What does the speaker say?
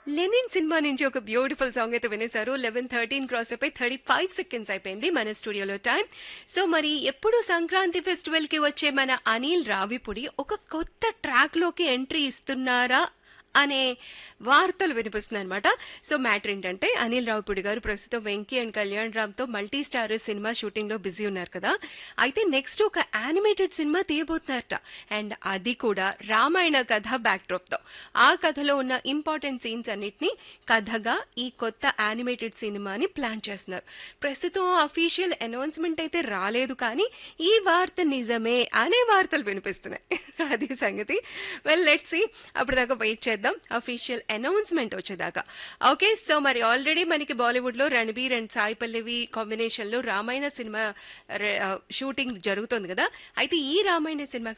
Lenin cinema నుంచి ఒక beautiful song అయితే వినేశారు లెవెన్ థర్టీన్ క్రాస్ అయిపోయి థర్టీ ఫైవ్ సెకండ్స్ అయిపోయింది మన స్టూడియోలో టైం సో మరి ఎప్పుడు సంక్రాంతి ఫెస్టివల్ కి వచ్చే మన అనిల్ రావిపుడి ఒక కొత్త ట్రాక్ లోకి ఎంట్రీ ఇస్తున్నారా అనే వార్తలు వినిపిస్తున్నాయి అనమాట సో మ్యాటర్ ఏంటంటే అనిల్ రావుపూడి గారు ప్రస్తుతం వెంకీ అండ్ కళ్యాణ్ రామ్ తో మల్టీ స్టార్ సినిమా షూటింగ్ లో బిజీ ఉన్నారు కదా అయితే నెక్స్ట్ ఒక యానిమేటెడ్ సినిమా తీయబోతున్నారట అండ్ అది కూడా రామాయణ కథ బ్యాక్డ్రాప్ తో ఆ కథలో ఉన్న ఇంపార్టెంట్ సీన్స్ అన్నిటిని కథగా ఈ కొత్త యానిమేటెడ్ సినిమాని ప్లాన్ చేస్తున్నారు ప్రస్తుతం అఫీషియల్ అనౌన్స్మెంట్ అయితే రాలేదు కానీ ఈ వార్త నిజమే అనే వార్తలు వినిపిస్తున్నాయి అది సంగతి వెల్ లెట్ సి అప్పటిదాకా వెయిట్ చేద్దాం అఫీషియల్ అనౌన్స్మెంట్ వచ్చేదాకా ఓకే సో మరి ఆల్రెడీ మనకి బాలీవుడ్ లో రణబీర్ అండ్ సాయి పల్లవి కాంబినేషన్ లో రామాయణ సినిమా షూటింగ్ జరుగుతుంది కదా అయితే ఈ రామాయణ సినిమా